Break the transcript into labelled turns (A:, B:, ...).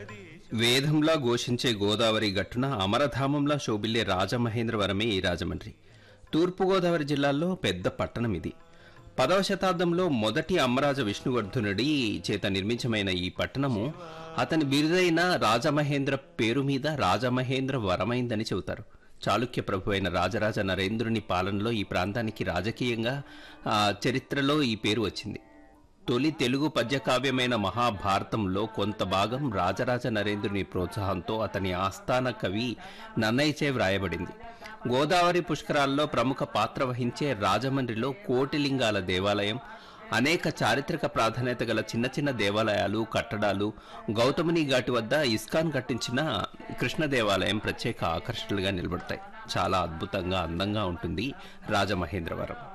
A: వేదంలా ఘోషించే గోదావరి గట్టున అమరధామంలా శోభిల్లే రాజమహేంద్రవరమే ఈ రాజమండ్రి తూర్పుగోదావరి జిల్లాలో పెద్ద పట్టణం ఇది పదవ శతాబ్దంలో మొదటి అమ్మరాజ విష్ణువర్ధనుడి చేత నిర్మించమైన ఈ పట్టణము అతని బిరుదైన రాజమహేంద్ర పేరు మీద రాజమహేంద్ర వరమైందని చెబుతారు చాళుక్య ప్రభు అయిన రాజరాజ నరేంద్రుని పాలనలో ఈ ప్రాంతానికి రాజకీయంగా ఆ, చరిత్రలో ఈ పేరు వచ్చింది తొలి తెలుగు పద్యకావ్యమైన మహాభారతంలో కొంత భాగం రాజరాజ నరేంద్రుని ప్రోత్సాహంతో అతని ఆస్థాన కవి నన్నయ్యచే వ్రాయబడింది గోదావరి పుష్కరాల్లో ప్రముఖ పాత్ర వహించే రాజమండ్రిలో కోటిలింగాల దేవాలయం అనేక చారిత్రక ప్రాధాన్యత గల చిన్న చిన్న దేవాలయాలు కట్టడాలు గౌతముని ఘాటి వద్ద ఇస్కాన్ కట్టించిన కృష్ణ దేవాలయం ప్రత్యేక ఆకర్షణలుగా నిలబడతాయి చాలా అద్భుతంగా అందంగా ఉంటుంది రాజమహేంద్రవరం